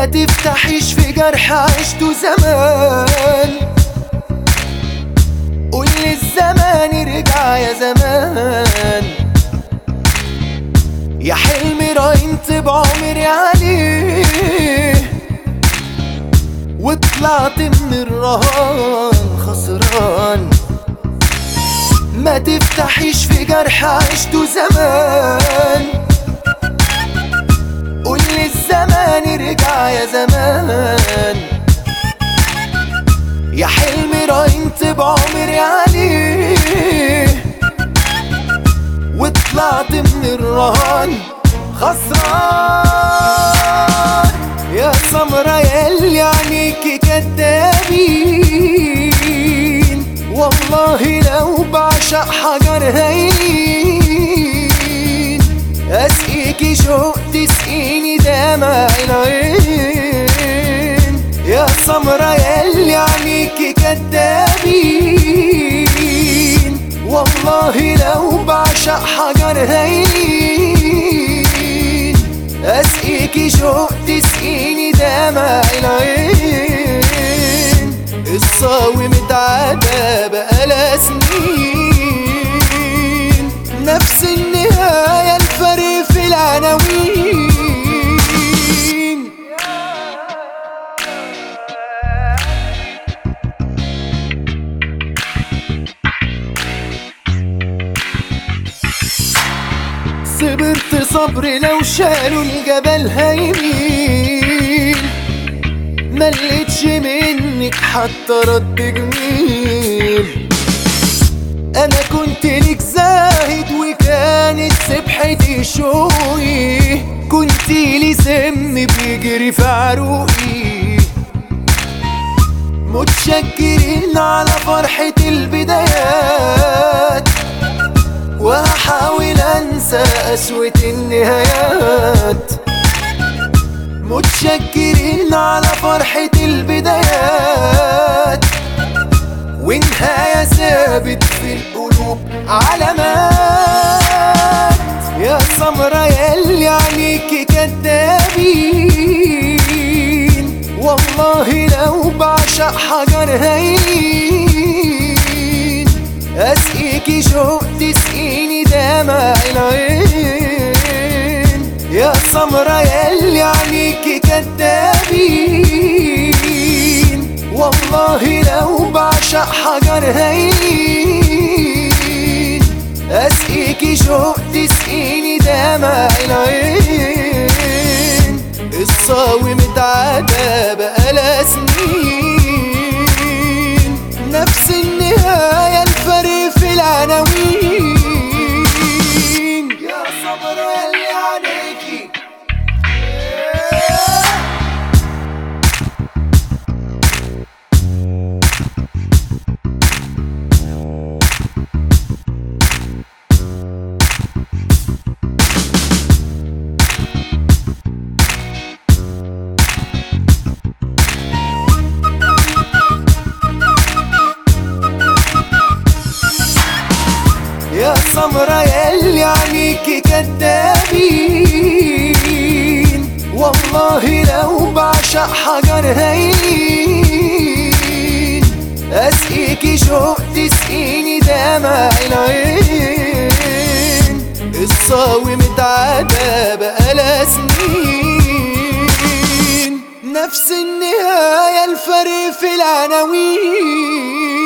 ما تفتحيش في جرح عشته زمان قول الزمان ارجع يا زمان يا حلم راينت بعمري عليه وطلعت من الرهان خسران ما تفتحيش في جرح عشته زمان قول الزمان ارجع يا زمان يا حلم راينت بعمري عليه وطلعت من الرهان خسران يا سمرة ياللي عينيكي كدابين والله لو بعشق حجر هين اسقيكي شوق تسقيني دمع العين يا سمرة ياللي عينيكي كدابين والله لو بعشق حجر هين اسقيكي شوق تسقيني دمع العين الصاوي متعدى بقالها سنين نفس النهاية الفرق في العناوين صبرت صبر لو شالوا الجبل هيميل ملقتش منك حتى رد جميل انا كنت ليك زاهد وكانت سبحتي شوقي كنت لي سم بيجري في عروقي متشكرين على فرحة البدايات وهحاول انسى قسوة النهايات متشكرين على فرحة البدايات ونهاية ثابت في القلوب علامات يا سمرة ياللي عينيكي كدابين والله لو بعشق حجر هين اسقيكي شوق تسقيني دمع العين يا سمرة ياللي عينيكي كدابين والله لو بعشق حجر هين اسقيكي شوق تسقيني دمع العين الصاوي متعدى بقالها سنين نفس النهاية الفرق في العناوين يا صبر اللي عليكي يا سمرة ياللي عينيكي كدابين والله لو بعشق حجر هين اسقيكي شوق تسقيني دمع العين الصاوي متعدى بقالها سنين نفس النهاية الفرق في العناوين